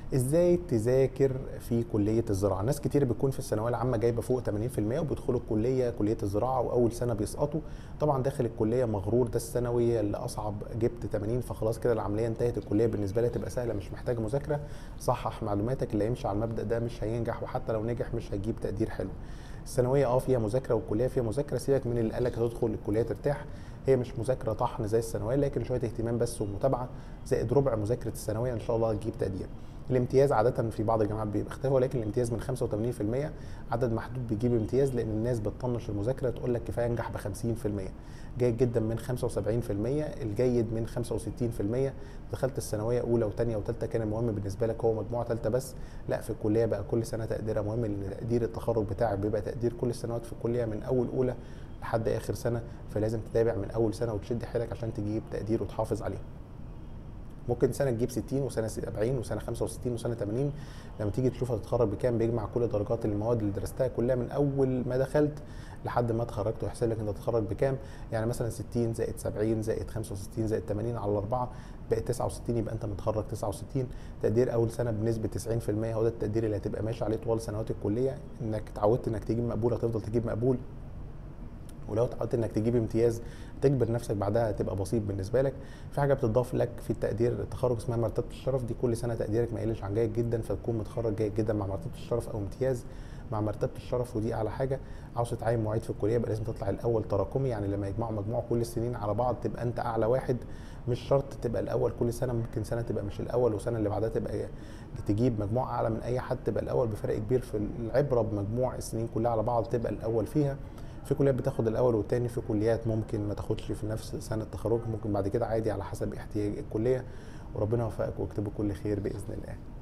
ازاي تذاكر في كليه الزراعه ناس كتير بتكون في الثانويه العامه جايبه فوق 80% وبيدخلوا الكليه كليه الزراعه واول سنه بيسقطوا طبعا داخل الكليه مغرور ده الثانويه اللي اصعب جبت 80 فخلاص كده العمليه انتهت الكليه بالنسبه لي تبقى سهله مش محتاجه مذاكره صحح معلوماتك اللي هيمشي على المبدا ده مش هينجح وحتى لو نجح مش هيجيب تقدير حلو الثانويه اه فيها مذاكره والكليه فيها مذاكره سيبك من اللي قالك هتدخل الكليه ترتاح هي مش مذاكره طحن زي الثانويه لكن شويه اهتمام بس ومتابعه زائد ربع مذاكره الثانويه ان شاء الله هتجيب تقدير الامتياز عاده في بعض الجامعات بيبقى اختلاف ولكن الامتياز من 85% عدد محدود بيجيب امتياز لان الناس بتطنش المذاكره تقول لك كفايه انجح ب 50% جيد جدا من 75% الجيد من 65% دخلت الثانويه اولى وثانيه وثالثه كان المهم بالنسبه لك هو مجموعه ثالثه بس لا في الكليه بقى كل سنه تقديرها مهم لان تقدير التخرج بتاعك بيبقى تقدير كل السنوات في الكليه من اول اولى لحد اخر سنه فلازم تتابع من اول سنه وتشد حيلك عشان تجيب تقدير وتحافظ عليه ممكن سنه تجيب 60 وسنه 70 وسنه 65 وسنه 80 لما تيجي تشوف هتتخرج بكام بيجمع كل درجات المواد اللي درستها كلها من اول ما دخلت لحد ما اتخرجت ويحسب لك انت هتتخرج بكام يعني مثلا 60 زائد 70 زائد 65 زائد 80 على الاربعه بقت 69 يبقى انت متخرج 69 تقدير اول سنه بنسبه 90% هو ده التقدير اللي هتبقى ماشي عليه طوال سنوات الكليه انك اتعودت انك تجيب مقبول هتفضل تجيب مقبول ولو اتعودت انك تجيب امتياز تجبر نفسك بعدها تبقى بسيط بالنسبه لك في حاجه بتضاف لك في التقدير التخرج اسمها مرتبه الشرف دي كل سنه تقديرك ما يقلش عن جيد جدا فتكون متخرج جيد جدا مع مرتبه الشرف او امتياز مع مرتبه الشرف ودي اعلى حاجه عاوز تتعين معيد في الكليه يبقى لازم تطلع الاول تراكمي يعني لما يجمعوا مجموع كل السنين على بعض تبقى انت اعلى واحد مش شرط تبقى الاول كل سنه ممكن سنه تبقى مش الاول والسنه اللي بعدها تبقى تجيب مجموع اعلى من اي حد تبقى الاول بفرق كبير في العبره بمجموع السنين كلها على بعض تبقى الاول فيها في كليات بتاخد الاول والتاني في كليات ممكن ما تاخدش في نفس سنه تخرج ممكن بعد كده عادي على حسب احتياج الكليه وربنا يوفقك ويكتبه كل خير باذن الله